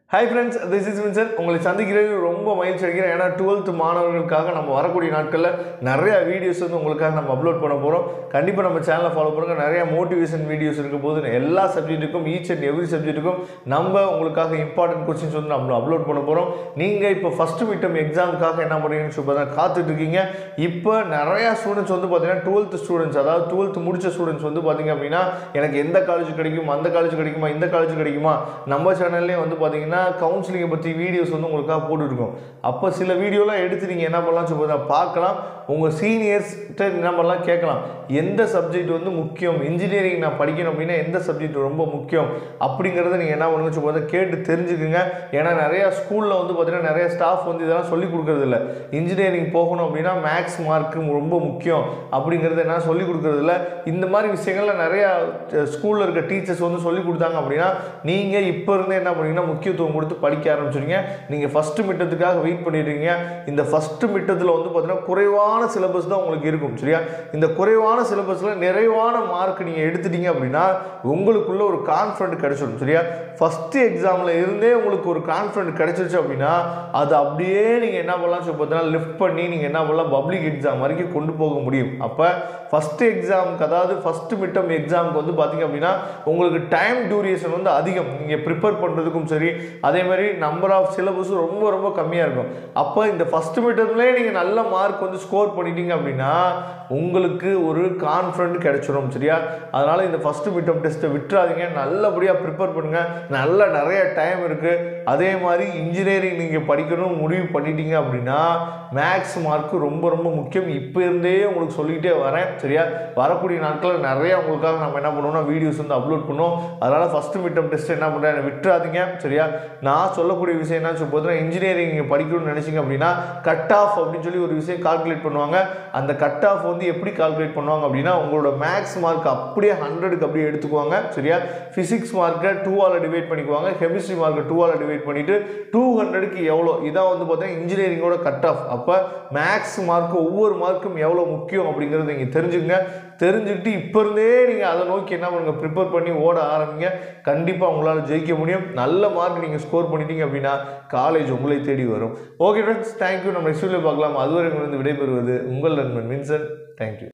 hi friends this is Vinson உங்களை சந்திக்கிறது ரொம்ப மகிழ்ச்சி அடைக்கிறேன் ஏன்னா டுவெல்த் மாணவர்களுக்காக நம்ம வரக்கூடிய நாட்களில் நிறைய வீடியோஸ் வந்து உங்களுக்காக நம்ம அப்லோட் பண்ண போகிறோம் கண்டிப்பாக நம்ம சேனலை ஃபாலோ பண்ணுங்கள் நிறைய மோட்டிவேஷன் வீடியோஸ் இருக்க போது எல்லா சப்ஜெக்ட்டுக்கும் ஈச் அண்ட் எவ்ரி சப்ஜெக்ட்டுக்கும் நம்ம உங்களுக்காக இம்பார்ட்டன்ட் கொஸ்டின்ஸ் வந்து நம்ம அப்லோட் பண்ண போகிறோம் நீங்கள் இப்போ ஃபஸ்ட்டு மிட்டம் எக்ஸாமுக்காக என்ன பண்ணுறீங்கன்னு சொல்லி தான் காத்துட்டு இருக்கீங்க இப்போ நிறையா ஸ்டூடெண்ட்ஸ் வந்து பார்த்தீங்கன்னா டுவெல்த் ஸ்டூடெண்ட்ஸ் அதாவது டுவெல்த் முடிச்ச ஸ்டூடெண்ட்ஸ் வந்து பார்த்தீங்க அப்படின்னா எனக்கு எந்த காலேஜ் கிடைக்கும் அந்த காலேஜ் கிடைக்குமா இந்த காலேஜ் கிடைக்குமா நம்ம சேனல்லே வந்து பார்த்தீங்கன்னா கவுன்சிலிங்கை பற்றி வீடியோஸ் வந்து உங்களுக்காக போட்டுருக்கோம் அப்போ சில வீடியோலாம் எடுத்து நீங்கள் என்ன பண்ணலாம் சொல்லி பார்த்தா பார்க்கலாம் உங்கள் சீனியர்ஸ்கிட்ட என்ன பண்ணலாம் கேட்கலாம் எந்த சப்ஜெக்ட் வந்து முக்கியம் இன்ஜினியரிங் நான் படிக்கணும் அப்படின்னா எந்த சப்ஜெக்ட் ரொம்ப முக்கியம் அப்படிங்கிறத நீங்கள் என்ன பண்ணுங்க சொல்லி பார்த்தா கேட்டு தெரிஞ்சுக்குங்க ஏன்னா நிறையா ஸ்கூலில் வந்து பார்த்தீங்கன்னா நிறைய ஸ்டாஃப் வந்து இதெல்லாம் சொல்லி கொடுக்கறது இல்லை இன்ஜினியரிங் போகணும் அப்படின்னா மேக்ஸ் மார்க்கு ரொம்ப முக்கியம் அப்படிங்கிறத என்ன சொல்லி கொடுக்கறது இல்லை இந்த மாதிரி விஷயங்கள்ல நிறையா ஸ்கூலில் இருக்க டீச்சர்ஸ் வந்து சொல்லி கொடுத்தாங்க அப்படின்னா நீங்கள் இப்போ இருந்தே என்ன பண்ணீங்கன்னா முக்கியத்துவம் கொடுத்து படிக்க ஆரம்பிச்சிருங்க நீங்கள் ஃபஸ்ட்டு மிட்டத்துக்காக வெயிட் பண்ணிடுறீங்க இந்த ஃபஸ்ட்டு மிட்டத்தில் வந்து பார்த்தீங்கன்னா குறைவான சிலபஸ் தான் உங்களுக்கு இருக்கும் சரியா இந்த குறைவான சிலபஸில் நிறைவான மார்க் நீங்கள் எடுத்துட்டீங்க அப்படின்னா உங்களுக்குள்ள ஒரு கான்ஃபிடென்ட் கிடைச்சிடும் சரியா ஃபஸ்ட்டு எக்ஸாமில் இருந்தே உங்களுக்கு ஒரு கான்ஃபிடென்ட் கிடைச்சிருச்சு அப்படின்னா அது அப்படியே நீங்கள் என்ன பண்ணலாம் சொல்லி பார்த்தீங்கன்னா லிஃப்ட் பண்ணி நீங்கள் என்ன பண்ணலாம் பப்ளிக் எக்ஸாம் வரைக்கும் கொண்டு போக முடியும் அப்போ ஃபஸ்ட்டு எக்ஸாமுக்கு அதாவது ஃபஸ்ட்டு மிட்டம் எக்ஸாமுக்கு வந்து பார்த்தீங்க அப்படின்னா உங்களுக்கு டைம் டியூரேஷன் வந்து அதிகம் நீங்கள் ப்ரிப்பேர் பண்ணுறதுக்கும் சரி அதே மாதிரி நம்பர் ஆஃப் சிலபஸும் ரொம்ப ரொம்ப கம்மியாக இருக்கும் அப்போ இந்த ஃபஸ்ட்டு மிட்டம்லேயே நீங்கள் நல்ல மார்க் வந்து ஸ்கோர் பண்ணிட்டீங்க அப்படின்னா உங்களுக்கு ஒரு கான்ஃபிடென்ட் கிடைச்சிரும் சரியா அதனால் இந்த ஃபஸ்ட்டு மிட்டம் டெஸ்ட்டை விட்டுறாதீங்க நல்லபடியாக ப்ரிப்பேர் பண்ணுங்கள் நல்ல நிறைய டைம் இருக்குது அதே மாதிரி இன்ஜினியரிங் நீங்கள் படிக்கணும் முடிவு பண்ணிட்டீங்க அப்படின்னா மேக்ஸ் மார்க்கு ரொம்ப ரொம்ப முக்கியம் இப்போ இருந்தே உங்களுக்கு சொல்லிக்கிட்டே வரேன் சரியா வரக்கூடிய நாட்களில் நிறைய உங்களுக்காக நம்ம என்ன பண்ணுவோம்னா வீடியோஸ் வந்து அப்லோட் பண்ணுவோம் அதனால் ஃபஸ்ட்டு மிட்டம் டெஸ்ட் என்ன பண்ணுறேன் விட்டுறாதீங்க சரியா நான் சொல்லக்கூடிய விஷயம் என்ன சொல்லி பார்த்தீங்கன்னா இன்ஜினியரிங் நீங்கள் படிக்கணும்னு நினச்சிங்க அப்படின்னா கட் ஆஃப் அப்படின்னு சொல்லி ஒரு விஷயம் கால்குலேட் பண்ணுவாங்க அந்த கட் ஆஃப் வந்து எப்படி கால்குலேட் பண்ணுவாங்க அப்படின்னா உங்களோட மேக்ஸ் மார்க் அப்படியே ஹண்ட்ரடுக்கு அப்படியே எடுத்துக்குவாங்க சரியா ஃபிசிக்ஸ் மார்க்கை டூவால் டிவைட் பண்ணிக்குவாங்க கெமிஸ்ட்ரி மார்க்கை டூவால் டிவைட் பண்ணிவிட்டு டூ ஹண்ட்ரடுக்கு எவ்வளோ இதான் வந்து பார்த்தீங்கன்னா இன்ஜினியரிங்கோட கட் ஆஃப் அப்போ மேக்ஸ் மார்க் ஒவ்வொரு மார்க்கும் எவ்வளோ முக்கியம் அப்படிங்கிறத நீங்கள் தெரிஞ்சுக்கங்க தெரிஞ்சுக்கிட்டு இப்போ இருந்தே நீங்கள் அதை நோக்கி என்ன பண்ணுங்க ப்ரிப்பேர் பண்ணி ஓட ஆரம்பிங்க கண்டிப்பாக உங்களால் ஜெயிக்க முடியும் நல்ல மார்க் நீங்கள் ஸ்கோர் பண்ணிட்டீங்க அப்படின்னா காலேஜ் உங்களை தேடி வரும் ஓகே ஃப்ரெண்ட்ஸ் தேங்க்யூ நம்ம நெக்ஸ்ட் வீடியோ பார்க்கலாம் அதுவரை உங்களிருந்து விடைபெறுவது உங்கள் நண்பன் வின்சன் தேங்க்யூ